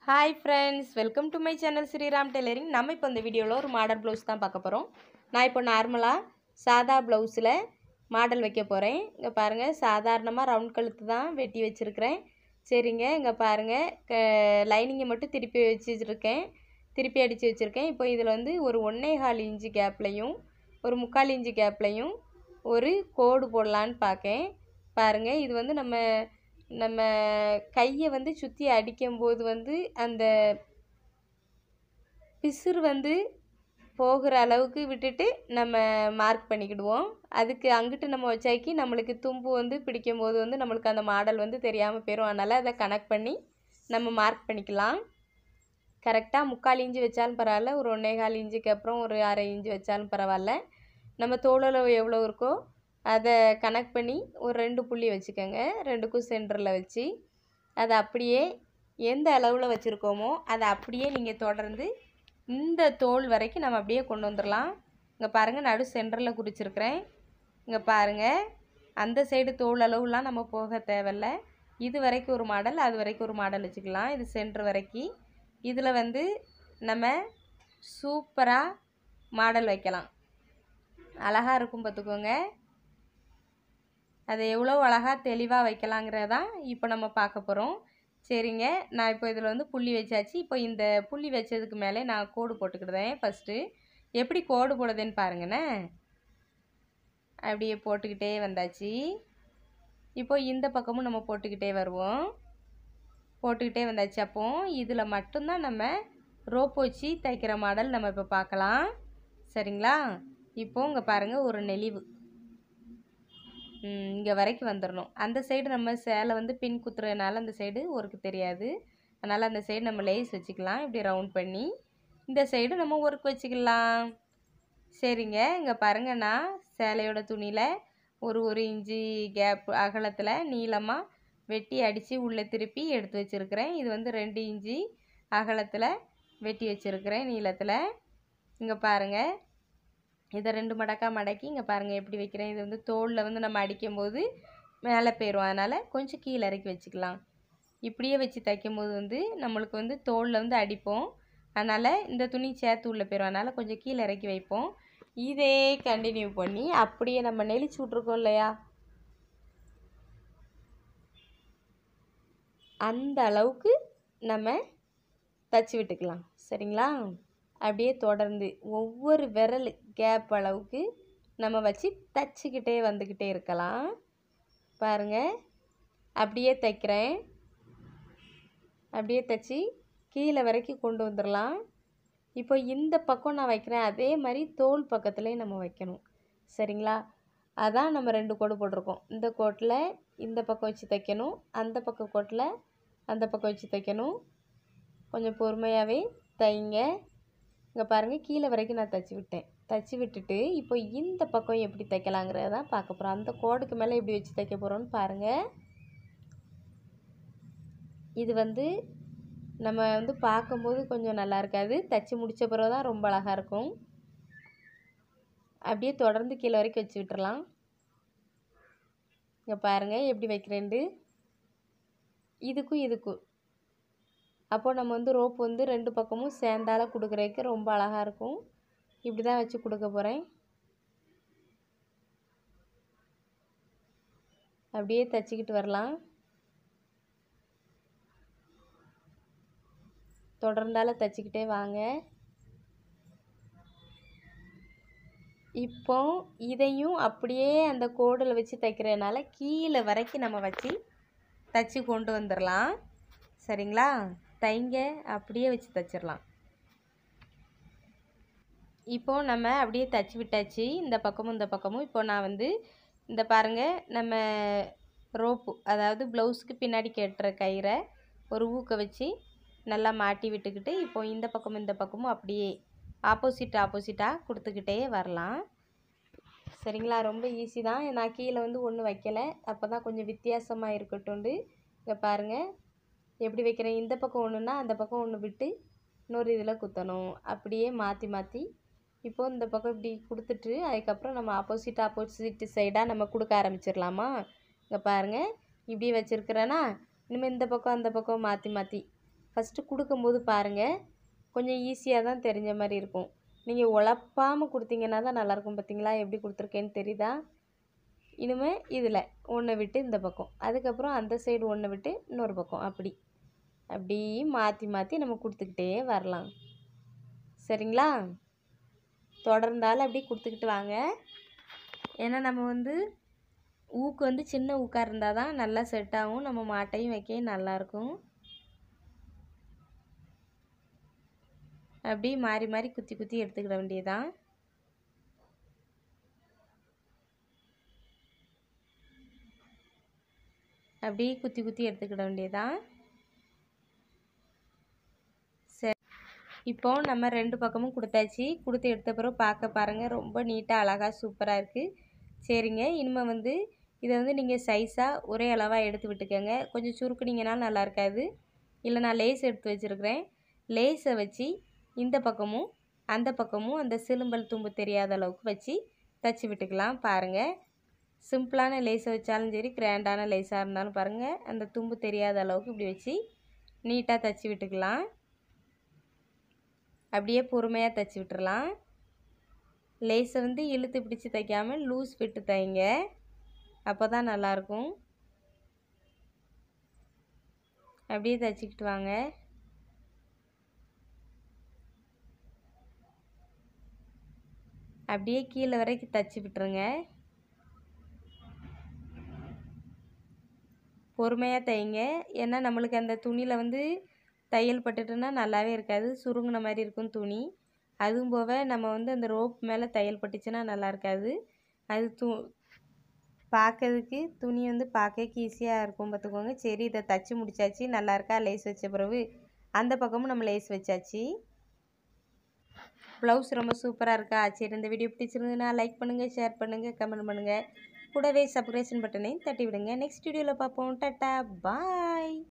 hi friends welcome to my channel Sriram tailoring நம்ம இப்போ இந்த வீடியோவில் ஒரு மாடல் ப்ளவுஸ் தான் பார்க்க போகிறோம் நான் இப்போ நார்மலாக சாதா ப்ளவுஸில் மாடல் வைக்க போகிறேன் இங்கே பாருங்கள் சாதாரணமாக ரவுண்ட் கழுத்து தான் வெட்டி வச்சுருக்கிறேன் சரிங்க இங்கே பாருங்கள் க லைனிங்கை மட்டும் திருப்பி வச்சுருக்கேன் திருப்பி அடித்து வச்சுருக்கேன் இப்போ இதில் வந்து ஒரு ஒன்றே கால் இன்ச்சு கேப்லையும் ஒரு முக்கால் இன்ச்சு கேப்லையும் ஒரு கோடு போடலான்னு பார்க்கேன் பாருங்கள் இது வந்து நம்ம நம்ம கையை வந்து சுற்றி அடிக்கும்போது வந்து அந்த பிசுறு வந்து போகிற அளவுக்கு விட்டுட்டு நம்ம மார்க் பண்ணிக்கிடுவோம் அதுக்கு அங்கிட்டு நம்ம வச்சாக்கி நம்மளுக்கு தும்பு வந்து பிடிக்கும்போது வந்து நம்மளுக்கு அந்த மாடல் வந்து தெரியாமல் போயிடும் அதனால் அதை கனெக்ட் பண்ணி நம்ம மார்க் பண்ணிக்கலாம் கரெக்டாக முக்கால் இன்ச்சு வச்சாலும் பரவாயில்ல ஒரு ஒன்றே கால் இன்ச்சுக்கு அப்புறம் ஒரு அரை இன்ச்சு வச்சாலும் பரவாயில்ல நம்ம தோளளவு எவ்வளோ இருக்கோ அதை கனெக்ட் பண்ணி ஒரு ரெண்டு புள்ளி வச்சுக்கோங்க ரெண்டுக்கும் சென்டரில் வச்சு அதை அப்படியே எந்த அளவில் வச்சுருக்கோமோ அதை அப்படியே நீங்கள் தொடர்ந்து இந்த தோல் வரைக்கும் நம்ம அப்படியே கொண்டு வந்துடலாம் இங்கே பாருங்கள் நடு சென்டரில் குறிச்சிருக்கிறேன் இங்கே பாருங்கள் அந்த சைடு தோல் அளவுலாம் நம்ம போக தேவையில்ல இது வரைக்கும் ஒரு மாடல் அது வரைக்கும் ஒரு மாடல் வச்சுக்கலாம் இது சென்டர் வரைக்கும் இதில் வந்து நம்ம சூப்பராக மாடல் வைக்கலாம் அழகாக இருக்கும் பார்த்துக்கோங்க அதை எவ்வளோ அழகாக தெளிவாக வைக்கலாங்கிறதான் இப்போ நம்ம பார்க்க போகிறோம் சரிங்க நான் இப்போ இதில் வந்து புள்ளி வச்சாச்சு இப்போ இந்த புள்ளி வச்சதுக்கு மேலே நான் கோடு போட்டுக்கிடுதேன் ஃபஸ்ட்டு எப்படி கோடு போடுதுன்னு பாருங்கண்ணே அப்படியே போட்டுக்கிட்டே வந்தாச்சு இப்போ இந்த பக்கமும் நம்ம போட்டுக்கிட்டே வருவோம் போட்டுக்கிட்டே வந்தாச்சு அப்போ இதில் மட்டும்தான் நம்ம ரோப் வச்சு தைக்கிற மாடல் நம்ம இப்போ பார்க்கலாம் சரிங்களா இப்போ இங்கே பாருங்கள் ஒரு நெளிவு இங்கே வரைக்கும் வந்துடணும் அந்த சைடு நம்ம சேலை வந்து பின் குத்துறதுனால அந்த சைடு ஒர்க்கு தெரியாது அதனால் அந்த சைடு நம்ம லேஸ் வச்சுக்கலாம் இப்படி ரவுண்ட் பண்ணி இந்த சைடு நம்ம ஒர்க் வச்சுக்கலாம் சரிங்க இங்கே பாருங்கள் நான் சேலையோட துணியில் ஒரு ஒரு இன்ச்சு கேப் அகலத்தில் நீளமாக வெட்டி அடித்து உள்ளே திருப்பி எடுத்து வச்சுருக்கிறேன் இது வந்து ரெண்டு இன்ச்சு அகலத்தில் வெட்டி வச்சுருக்கிறேன் நீளத்தில் இங்கே பாருங்கள் இதை ரெண்டு மடக்கா மடக்கி இங்கே பாருங்கள் எப்படி வைக்கிறேன் இது வந்து தோலில் வந்து நம்ம அடிக்கும்போது மேலே போயிடும் அதனால் கொஞ்சம் கீழே இறக்கி வச்சுக்கலாம் இப்படியே வச்சு தைக்கும்போது வந்து நம்மளுக்கு வந்து தோலில் வந்து அடிப்போம் அதனால் இந்த துணி சேர்த்து உள்ளே போயிடும் அதனால் கொஞ்சம் கீழே இறக்கி வைப்போம் இதே கண்டினியூ பண்ணி அப்படியே நம்ம நெளிச்சு விட்ருக்கோம் இல்லையா அந்த அளவுக்கு நம்ம தச்சு விட்டுக்கலாம் சரிங்களா அப்படியே தொடர்ந்து ஒவ்வொரு விரல் கேப் அளவுக்கு நம்ம வச்சு தச்சுக்கிட்டே வந்துக்கிட்டே இருக்கலாம் பாருங்கள் அப்படியே தைக்கிறேன் அப்படியே தைச்சி கீழே வரைக்கும் கொண்டு வந்துடலாம் இப்போ இந்த பக்கம் நான் வைக்கிறேன் அதே மாதிரி தோல் பக்கத்துலேயும் நம்ம வைக்கணும் சரிங்களா அதான் நம்ம ரெண்டு கோடு போட்டிருக்கோம் இந்த கோட்டில் இந்த பக்கம் வச்சு தைக்கணும் அந்த பக்கம் கோட்டில் அந்த பக்கம் வச்சு தைக்கணும் கொஞ்சம் பொறுமையாகவே தைங்க இங்கே பாருங்கள் கீழே வரைக்கும் நான் தைச்சி விட்டேன் தைச்சி விட்டுட்டு இப்போ இந்த பக்கம் எப்படி தைக்கலாங்கிறத தான் பார்க்க போகிறோம் அந்த கோடுக்கு மேலே எப்படி வச்சு தைக்க போகிறோன்னு பாருங்கள் இது வந்து நம்ம வந்து பார்க்கும்போது கொஞ்சம் நல்லா இருக்காது தைச்சி முடித்த பிறகு தான் ரொம்ப அழகாக இருக்கும் அப்படியே தொடர்ந்து கீழே வரைக்கும் வச்சு விட்டுறலாம் இங்கே பாருங்கள் எப்படி வைக்கிறேன்ட்டு இதுக்கும் இதுக்கும் அப்போது நம்ம வந்து ரோப் வந்து ரெண்டு பக்கமும் சேர்ந்தால கொடுக்குறதுக்கு ரொம்ப அழகாக இருக்கும் இப்படி தான் வச்சு கொடுக்க போகிறேன் அப்படியே தைச்சிக்கிட்டு வரலாம் தொடர்ந்தால தைச்சிக்கிட்டே வாங்க இப்போ இதையும் அப்படியே அந்த கோடில் வச்சு தைக்கிறதுனால கீழே வரைக்கும் நம்ம வச்சு தைச்சி கொண்டு வந்துடலாம் சரிங்களா தைங்க அப்படியே வச்சு தைச்சிடலாம் இப்போது நம்ம அப்படியே தைச்சி விட்டாச்சு இந்த பக்கமும் இந்த பக்கமும் இப்போ நான் வந்து இந்த பாருங்கள் நம்ம ரோப்பு அதாவது ப்ளவுஸுக்கு பின்னாடி கட்டுற கயிறை ஒரு ஊக்க வச்சு நல்லா மாட்டி விட்டுக்கிட்டு இப்போ இந்த பக்கமும் இந்த பக்கமும் அப்படியே ஆப்போசிட் ஆப்போசிட்டாக கொடுத்துக்கிட்டே வரலாம் சரிங்களா ரொம்ப ஈஸி தான் நான் கீழே வந்து ஒன்றும் வைக்கலை அப்போ தான் கொஞ்சம் வித்தியாசமாக இருக்கட்டும்ண்டு இங்கே பாருங்கள் எப்படி வைக்கிறேன் இந்த பக்கம் ஒன்றுனா அந்த பக்கம் ஒன்று விட்டு இன்னொரு இதில் குத்தணும் அப்படியே மாற்றி மாற்றி இப்போது இந்த பக்கம் இப்படி கொடுத்துட்டு அதுக்கப்புறம் நம்ம ஆப்போசிட் ஆப்போசிட் சைடாக நம்ம கொடுக்க ஆரம்பிச்சிடலாமா இங்கே பாருங்கள் இப்படி வச்சுருக்கிறேன்னா இனிமேல் இந்த பக்கம் அந்த பக்கம் மாற்றி மாற்றி ஃபஸ்ட்டு கொடுக்கும்போது பாருங்கள் கொஞ்சம் ஈஸியாக தான் தெரிஞ்ச மாதிரி இருக்கும் நீங்கள் உழப்பாமல் கொடுத்தீங்கன்னா தான் நல்லாயிருக்கும் பார்த்தீங்களா எப்படி கொடுத்துருக்கேன்னு தெரியுதா இனிமேல் இதில் ஒன்றை விட்டு இந்த பக்கம் அதுக்கப்புறம் அந்த சைடு ஒன்றை விட்டு இன்னொரு பக்கம் அப்படி அப்படி மாற்றி மாற்றி நம்ம கொடுத்துக்கிட்டே வரலாம் சரிங்களா தொடர்ந்தாலும் அப்படி கொடுத்துக்கிட்டு வாங்க ஏன்னா நம்ம வந்து ஊக்கு வந்து சின்ன ஊக்காக இருந்தால் தான் நல்லா செட் ஆகும் நம்ம மாட்டையும் வைக்க நல்லாயிருக்கும் அப்படி மாறி மாறி குத்தி குத்தி எடுத்துக்கிட வேண்டியதான் அப்படி குத்தி குத்தி எடுத்துக்கிட வேண்டியதான் சரி இப்போ நம்ம ரெண்டு பக்கமும் கொடுத்தாச்சு கொடுத்து எடுத்த பிறகு பார்க்க பாருங்கள் ரொம்ப நீட்டாக அழகாக சூப்பராக இருக்குது சரிங்க இனிமேல் வந்து இதை வந்து நீங்கள் சைஸாக ஒரே அளவாக எடுத்து விட்டுக்கோங்க கொஞ்சம் சுருக்குனீங்கனாலும் நல்லா இருக்காது இல்லை நான் லேஸ் எடுத்து வச்சுருக்கிறேன் லேஸை வச்சு இந்த பக்கமும் அந்த பக்கமும் அந்த சிலும்பல் தும்பு தெரியாத அளவுக்கு வச்சு தச்சு விட்டுக்கலாம் பாருங்கள் சிம்பிளான லேஸை வச்சாலும் சரி கிராண்டான லேஸாக இருந்தாலும் பாருங்கள் அந்த தும்பு தெரியாத அளவுக்கு இப்படி வச்சு நீட்டாக தச்சு விட்டுக்கலாம் அப்படியே பொறுமையாக தச்சு விட்டுறலாம் லேஸை வந்து இழுத்து பிடிச்சி தைக்காமல் லூஸ் விட்டு தைங்க அப்போ தான் நல்லாயிருக்கும் அப்படியே தைச்சிக்கிட்டு வாங்க அப்படியே கீழே வரைக்கும் தச்சு விட்டுருங்க பொறுமையாக தைங்க ஏன்னா நம்மளுக்கு அந்த துணியில் வந்து தையல் பட்டுட்டுனா நல்லாவே இருக்காது சுருங்கின மாதிரி இருக்கும் துணி அதுவும் போக நம்ம வந்து அந்த ரோப் மேலே தையல் பட்டுச்சுன்னா நல்லா இருக்காது அது து பார்க்கறதுக்கு துணி வந்து பார்க்க ஈஸியாக இருக்கும் பார்த்துக்கோங்க சரி இதை தச்சு முடிச்சாச்சு நல்லா இருக்கா லேஸ் வச்ச பிறகு அந்த பக்கமும் நம்ம லேஸ் வச்சாச்சு ப்ளவுஸ் ரொம்ப சூப்பராக இருக்கா சரி இந்த வீடியோ பிடிச்சிருந்ததுன்னா லைக் பண்ணுங்கள் ஷேர் பண்ணுங்கள் கமெண்ட் பண்ணுங்கள் கூடவே சப்ஸ்கிரிப்ஷன் பட்டனையும் தட்டி விடுங்க நெக்ஸ்ட் வீடியோவில் பார்ப்போம் டாட்டா பாய்